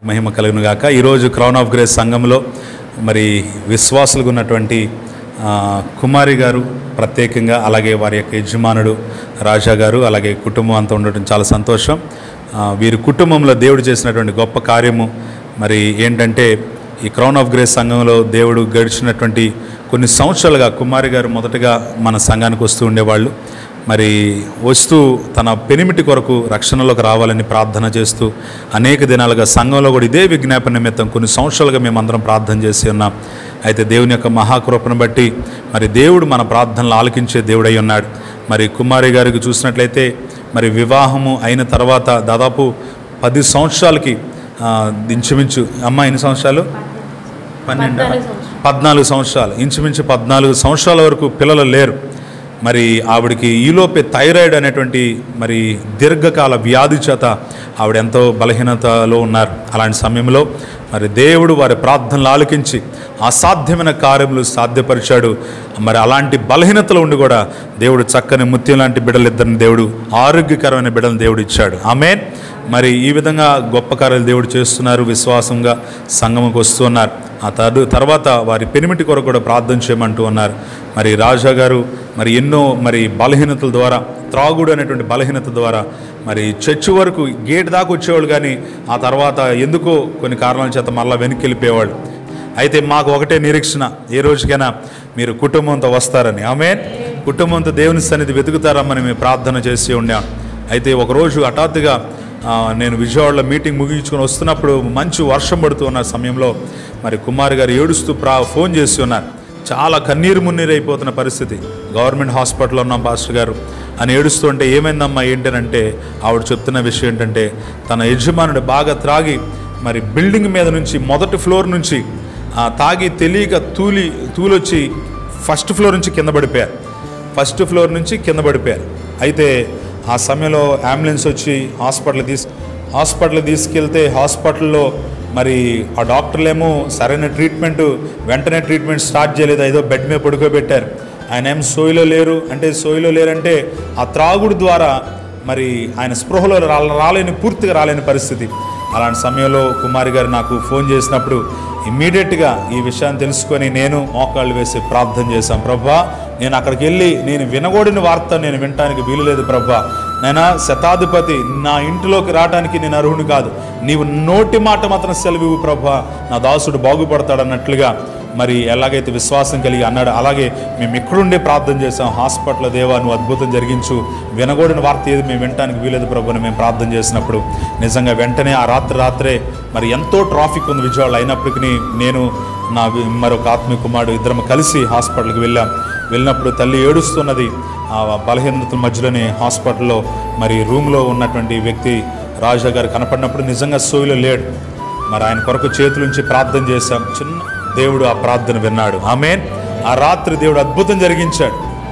మహిమ కలుగును గాక ఈరోజు క్రౌన్ ఆఫ్ గ్రేస్ సంఘంలో మరి విశ్వాసులుగా ఉన్నటువంటి ఆ, కుమారి గారు ప్రత్యేకంగా అలాగే వారి యొక్క యజమానుడు రాజా గారు అలాగే కుటుంబం అంతా ఉండటం చాలా సంతోషం ఆ, వీరి కుటుంబంలో దేవుడు చేసినటువంటి గొప్ప కార్యము మరి ఏంటంటే ఈ క్రౌన్ ఆఫ్ గ్రేస్ సంఘంలో దేవుడు గడిచినటువంటి కొన్ని సంవత్సరాలుగా కుమారి గారు మొదటగా మన సంఘానికి వస్తూ ఉండేవాళ్ళు మరి వస్తూ తన పెనిమిటి కొరకు రక్షణలోకి రావాలని ప్రార్థన చేస్తూ అనేక దినాలుగా సంఘంలో కూడా ఇదే విజ్ఞాపన నిమిత్తం కొన్ని సంవత్సరాలుగా మేమందరం ప్రార్థన చేసి ఉన్నాం అయితే దేవుని యొక్క మహాకృపను బట్టి మరి దేవుడు మన ప్రార్థనలు ఆలకించే దేవుడై ఉన్నాడు మరి కుమారి గారికి చూసినట్లయితే మరి వివాహము అయిన తర్వాత దాదాపు పది సంవత్సరాలకి ఆ, ఇంచుమించు అమ్మ ఎన్ని సంవత్సరాలు పన్నెండు పద్నాలుగు సంవత్సరాలు ఇంచుమించు పద్నాలుగు సంవత్సరాల వరకు పిల్లలు లేరు మరి ఆవిడకి ఈలోపే థైరాయిడ్ అనేటువంటి మరి దీర్ఘకాల వ్యాధి చేత ఆవిడ ఎంతో బలహీనతలో ఉన్నారు అలాంటి సమయంలో మరి దేవుడు వారి ప్రార్థనలు ఆలకించి అసాధ్యమైన కార్యములు సాధ్యపరిచాడు మరి అలాంటి బలహీనతలో ఉండి కూడా దేవుడు చక్కని ముత్యం లాంటి బిడ్డలిద్దరిని దేవుడు ఆరోగ్యకరమైన బిడ్డలను దేవుడు ఇచ్చాడు ఆమెన్ మరి ఈ విధంగా గొప్ప కార్యాలు దేవుడు చేస్తున్నారు విశ్వాసంగా సంఘముకు వస్తున్నారు ఆ తరు తర్వాత వారి పెనిమిటి కొరకు కూడా ప్రార్థన చేయమంటూ ఉన్నారు మరి రాజా గారు మరి ఎన్నో మరి బలహీనతల ద్వారా త్రాగుడు అనేటువంటి బలహీనత ద్వారా మరి చర్చి వరకు గేట్ దాకా వచ్చేవాళ్ళు కానీ ఆ తర్వాత ఎందుకో కొన్ని కారణాల చేత మళ్ళీ వెనక్కి వెళ్ళిపోయేవాళ్ళు అయితే మాకు ఒకటే నిరీక్షణ ఏ రోజుకైనా మీరు కుటుంబంతో వస్తారని ఆమె కుటుంబంతో దేవుని సన్నిధి వెతుకుతారమ్మని మేము ప్రార్థన చేసి ఉండాం అయితే ఒకరోజు హఠాత్తుగా ఆ, నేను విజయవాడలో మీటింగ్ ముగించుకొని వస్తున్నప్పుడు మంచి వర్షం పడుతూ ఉన్న సమయంలో మరి కుమార్ గారు ఏడుస్తూ ప్రా ఫోన్ చేసి ఉన్నారు చాలా కన్నీరు మున్నీరు అయిపోతున్న పరిస్థితి గవర్నమెంట్ హాస్పిటల్లో ఉన్నాం పాస్టర్ గారు అని ఏడుస్తుంటే ఏమైందమ్మా ఏంటనంటే ఆవిడ చెప్తున్న విషయం ఏంటంటే తన యజమానుడు బాగా త్రాగి మరి బిల్డింగ్ మీద నుంచి మొదటి ఫ్లోర్ నుంచి ఆ, తాగి తెలియక తూలి తూలొచ్చి ఫస్ట్ ఫ్లోర్ నుంచి కింద పడిపోయారు ఫస్ట్ ఫ్లోర్ నుంచి కింద పడిపోయారు అయితే ఆ సమయంలో అంబులెన్స్ వచ్చి హాస్పిటల్ తీసు హాస్పిటల్ తీసుకెళ్తే హాస్పిటల్లో మరి ఆ డాక్టర్లేమో సరైన ట్రీట్మెంట్ వెంటనే ట్రీట్మెంట్ స్టార్ట్ చేయలేదు ఏదో బెడ్ మీద పడుకోబెట్టారు ఆయన ఏం సోయిలో లేరు అంటే సోయిలో లేరంటే ఆ త్రాగుడు ద్వారా మరి ఆయన స్పృహలో రా- రాలేని పూర్తిగా రాలేని పరిస్థితి అలాంటి సమయంలో కుమారి గారు నాకు ఫోన్ చేసినప్పుడు ఇమ్మీడియట్గా ఈ విషయాన్ని తెలుసుకొని నేను మోకాళ్ళు వేసి ప్రార్థన చేశాను ప్రభా నేను అక్కడికి వెళ్ళి నేను వినగూడిన వార్త నేను వినటానికి వీలు లేదు ప్రభా నేను శతాధిపతి నా ఇంటిలోకి రావడానికి నేను అర్హుని కాదు నీవు నోటి మాట మాత్రం సెలవు ప్రభా నా దాసుడు బాగుపడతాడన్నట్లుగా మరి ఎలాగైతే విశ్వాసం కలిగి అన్నాడు అలాగే మేము ఇక్కడుండే ప్రార్థన చేసాం హాస్పిటల్ దేవా నువ్వు అద్భుతం జరిగించు వినగూడిన వార్త ఏది మేము వినటానికి వీలేదు ప్రభు అని మేము ప్రార్థన చేసినప్పుడు నిజంగా వెంటనే ఆ రాత్రి రాత్రే మరి ఎంతో ట్రాఫిక్ ఉంది విజయవాడ అయినప్పటికీ నేను నా వి- మరొక ఆత్మీయ కుమారుడు ఇద్దరం కలిసి హాస్పిటల్కి వెళ్ళాం వెళ్ళినప్పుడు తల్లి ఏడుస్తున్నది ఆ బలహీనతల మధ్యలోనే హాస్పిటల్లో మరి రూమ్లో ఉన్నటువంటి వ్యక్తి రాజా గారు కనపడినప్పుడు నిజంగా సోయిలో లేడు మరి ఆయన కొరకు చేతులుంచి ప్రార్థన చేశాం చిన్న దేవుడు ఆ ప్రార్థన విన్నాడు ఆమెన్ ఆ రాత్రి దేవుడు అద్భుతం జరిగించాడు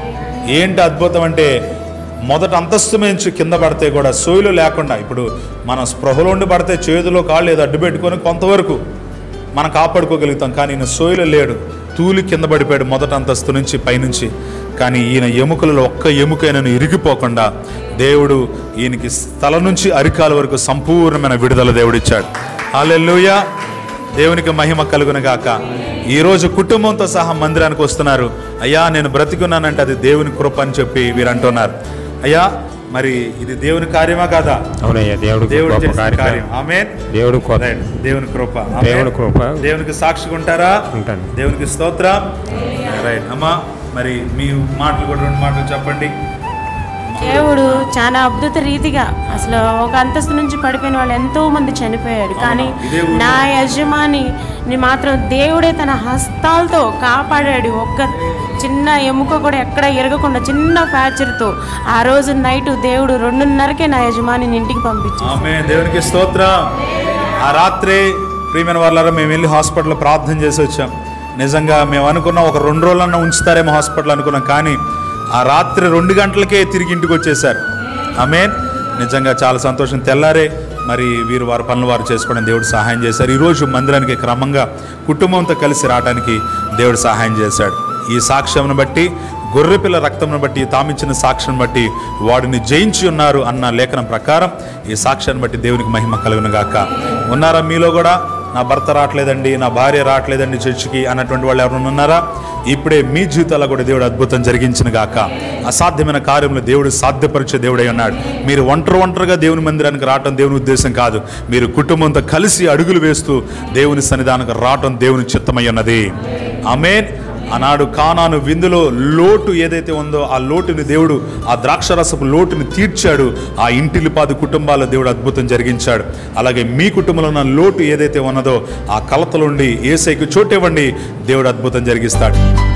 ఏంటి అద్భుతం అంటే మొదట అంతస్తు నుంచి కింద పడితే కూడా సోయిలో లేకుండా ఇప్పుడు మనం స్పృహలో ఉండి పడితే చేతిలో కాళ్ళు ఏదో అడ్డు పెట్టుకొని కొంతవరకు మనం కాపాడుకోగలుగుతాం కానీ ఈయన సోయిలో లేడు తూలి కింద పడిపోయాడు మొదట అంతస్తు నుంచి పైనుంచి కానీ ఈయన ఎముకలలో ఒక్క ఎముకైనను ఇరిగిపోకుండా దేవుడు ఈయనకి తల నుంచి అరికాల వరకు సంపూర్ణమైన విడుదల దేవుడిచ్చాడు హల్లెలూయా దేవునికి మహిమ కలుగును గాక ఈరోజు కుటుంబంతో సహా మందిరానికి వస్తున్నారు అయ్యా నేను బ్రతికున్నానంటే అది దేవుని కృప అని చెప్పి వీరు అంటున్నారు అయ్యా మరి ఇది దేవుని కార్యమా కాదా అవునయ్యా దేవుడు దేవుడు గొప్ప చేసిన కార్యం కార్యం ఆమె దేవుడు కొ- దేవుని కృప ఆమేన్. దేవుని కృప దేవునికి సాక్షిగా ఉంటారా ఉంటాను దేవునికి స్తోత్రం రైట్ అమ్మా మరి మీ మాటలు కూడా రెండు మాటలు చెప్పండి దేవుడు చాలా అద్భుత రీతిగా అసలు ఒక అంతస్తు నుంచి పడిపోయిన వాళ్ళు ఎంతో మంది చనిపోయారు కానీ ఇదే ఊరిలో. నా యజమానిని మాత్రం దేవుడే తన హస్తాలతో కాపాడాడు ఒక్క చిన్న ఎముక కూడా ఎక్కడ ఎరగకుండా చిన్న ఫ్యాక్చర్తో ఆ రోజు నైట్ దేవుడు రెండున్నరకే నా యజమానిని ఇంటికి పంపించాడు ఆమె దేవునికి స్తోత్రం ఆ రాత్రి ప్రియమైన వాళ్ళారా మేము వెళ్ళి హాస్పిటల్లో ప్రార్థన చేసి వచ్చాం నిజంగా మేము అనుకున్నాం ఒక రెండు రోజులన్నా ఉంచుతారేమో హాస్పిటల్ అనుకున్నాం కానీ ఆ రాత్రి రెండు గంటలకే తిరిగి ఇంటికి వచ్చేసారు ఆమె నిజంగా చాలా సంతోషం తెల్లారే మరి వీరు వారి పనులు వారు చేసుకోవడం దేవుడు సహాయం చేశారు ఈరోజు మందిరానికి క్రమంగా కుటుంబంతో కలిసి రావడానికి దేవుడు సహాయం చేశాడు ఈ సాక్ష్యం బట్టి గొర్రెపిల్ల రక్తంను బట్టి తామిచ్చిన సాక్ష్యం బట్టి వాడిని జయించి ఉన్నారు అన్న లేఖనం ప్రకారం ఈ సాక్ష్యాన్ని బట్టి దేవునికి మహిమ కలుగును గాక ఉన్నారా మీలో కూడా నా భర్త రావట్లేదండి నా భార్య రావట్లేదండి చర్చికి అన్నటువంటి వాళ్ళు ఎవరైనా ఉన్నారా ఇప్పుడే మీ జీవితాల్లో కూడా దేవుడు అద్భుతం జరిగించిన గాక అసాధ్యమైన కార్యములు దేవుడు సాధ్యపరిచే దేవుడై ఉన్నాడు మీరు ఒంటరి ఒంటరిగా దేవుని మందిరానికి రావటం దేవుని ఉద్దేశం కాదు మీరు కుటుంబంతో కలిసి అడుగులు వేస్తూ దేవుని సన్నిధానికి రావటం దేవుని చిత్తమై ఉన్నది ఆమెన్ ఆనాడు కానాను విందులో లోటు ఏదైతే ఉందో ఆ లోటుని దేవుడు ఆ ద్రాక్షరసపు లోటుని తీర్చాడు ఆ ఇంటిలిపాది కుటుంబాల దేవుడు అద్భుతం జరిగించాడు అలాగే మీ కుటుంబంలో ఉన్న లోటు ఏదైతే ఉన్నదో ఆ కలతలుండి ఏసైకి చోటివ్వండి దేవుడు అద్భుతం జరిగిస్తాడు